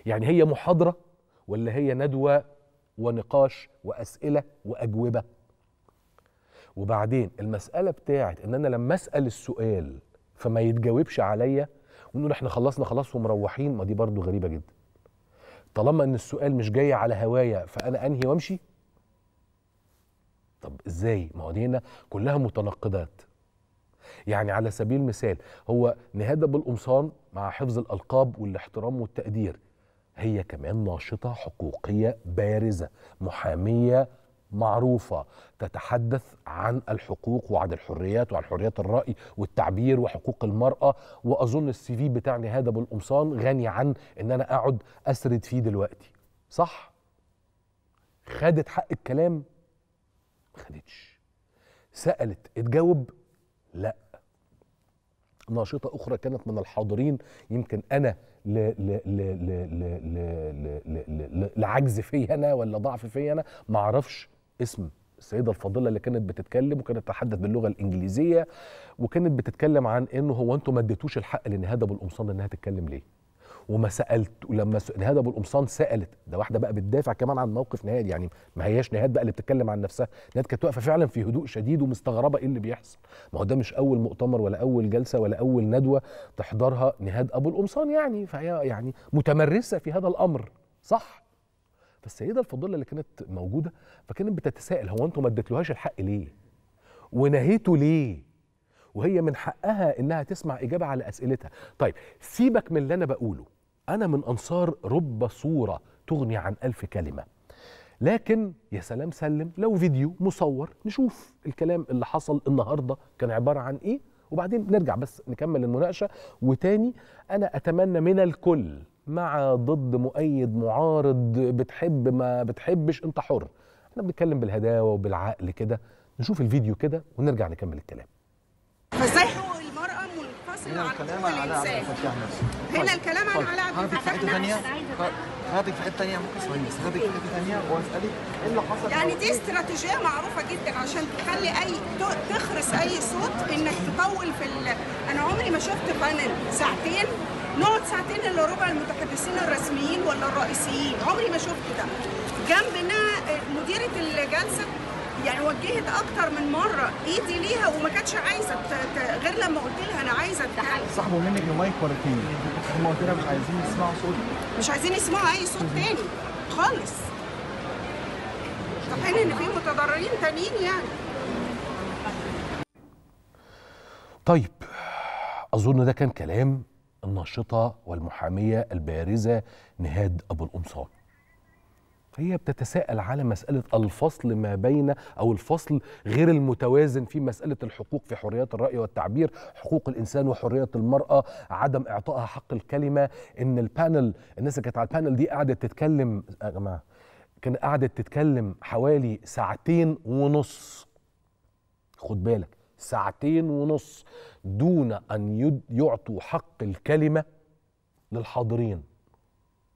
يعني هي محاضره ولا هي ندوه ونقاش واسئله واجوبه وبعدين المساله بتاعت ان انا لما اسال السؤال فما يتجاوبش عليا ونقول احنا خلصنا خلاص ومروحين ما دي برضو غريبه جدا طالما ان السؤال مش جاي على هوايا فانا انهي وامشي طب ازاي ما هو دي هنا كلها متناقضات يعني على سبيل المثال هو نهاد بالقمصان مع حفظ الالقاب والاحترام والتقدير هي كمان ناشطه حقوقيه بارزه محاميه معروفه تتحدث عن الحقوق وعن الحريات وعن حريات الراي والتعبير وحقوق المراه واظن السي في بتاع نهاد ابو القمصان غني عن ان انا اقعد اسرد فيه دلوقتي صح خدت حق الكلام ما خدتش سالت اتجاوب لا ناشطه اخرى كانت من الحاضرين يمكن انا ل ل ل ل ل ل ل ل ل لعجز فيا انا ولا ضعف فيا انا ما اعرفش اسم السيده الفاضله اللي كانت بتتكلم وكانت تتحدث باللغه الانجليزيه وكانت بتتكلم عن انه هو انتم ما اديتوش الحق لنهاد ابو القمصان انها تتكلم ليه وما سالت ولما س- نهاد ابو القمصان سالت ده واحده بقى بتدافع كمان عن موقف نهاد يعني ما هياش نهاد بقى اللي بتتكلم عن نفسها نهاد كانت واقفه فعلا في هدوء شديد ومستغربه ايه اللي بيحصل ما هو ده مش اول مؤتمر ولا اول جلسه ولا اول ندوه تحضرها نهاد ابو القمصان يعني فهي يعني متمرسه في هذا الامر صح فالسيده الفاضله اللي كانت موجوده فكانت بتتساءل هو انتم ما اديتلوهاش الحق ليه ونهيتوا ليه وهي من حقها انها تسمع اجابه على اسئلتها طيب سيبك من اللي انا بقوله انا من انصار رب صوره تغني عن الف كلمه لكن يا سلام سلم لو فيديو مصور نشوف الكلام اللي حصل النهارده كان عباره عن ايه وبعدين نرجع بس نكمل المناقشه وتاني انا اتمنى من الكل مع ضد مؤيد معارض بتحب ما بتحبش انت حر احنا بنتكلم بالهداوه وبالعقل كده نشوف الفيديو كده ونرجع نكمل الكلام فازاي حقوق المرأة منفصلة عن حقوق الإنسان؟ هنا الكلام عن علاء عبد هاخدك في الفتاح حته ثانيه نفسه. هاخدك في حته ثانيه ممكن ثواني بس هاخدك في حته ثانيه واسالك ايه اللي حصل يعني دي استراتيجية معروفة جدا عشان تخلي أي ت- تخرس أي صوت إنك تطول في ال... أنا عمري ما شفت بانل ساعتين نقعد ساعتين إلا ربع المتحدثين الرسميين ولا الرئيسيين عمري ما شفت ده جنبنا مديرة الجلسة يعني وجهت اكتر من مره ايدي ليها وما كانتش عايزه ت... ت... غير لما قلت لها انا عايزه اتكلم سحبوا منك المايك مرتين هم قلت لها مش عايزين يسمعوا صوتك مش عايزين يسمعوا اي صوت تاني خالص في حين ان في متضررين تانيين يعني طيب اظن ده كان كلام الناشطه والمحاميه البارزه نهاد ابو القمصان هي بتتساءل على مسألة الفصل ما بين أو الفصل غير المتوازن في مسألة الحقوق في حريات الرأي والتعبير حقوق الإنسان وحرية المرأة عدم إعطائها حق الكلمة إن البانل الناس اللي كانت على البانل دي قعدت تتكلم يا جماعة كان قعدت تتكلم حوالي ساعتين ونص خد بالك ساعتين ونص دون أن يد- يعطوا حق الكلمة للحاضرين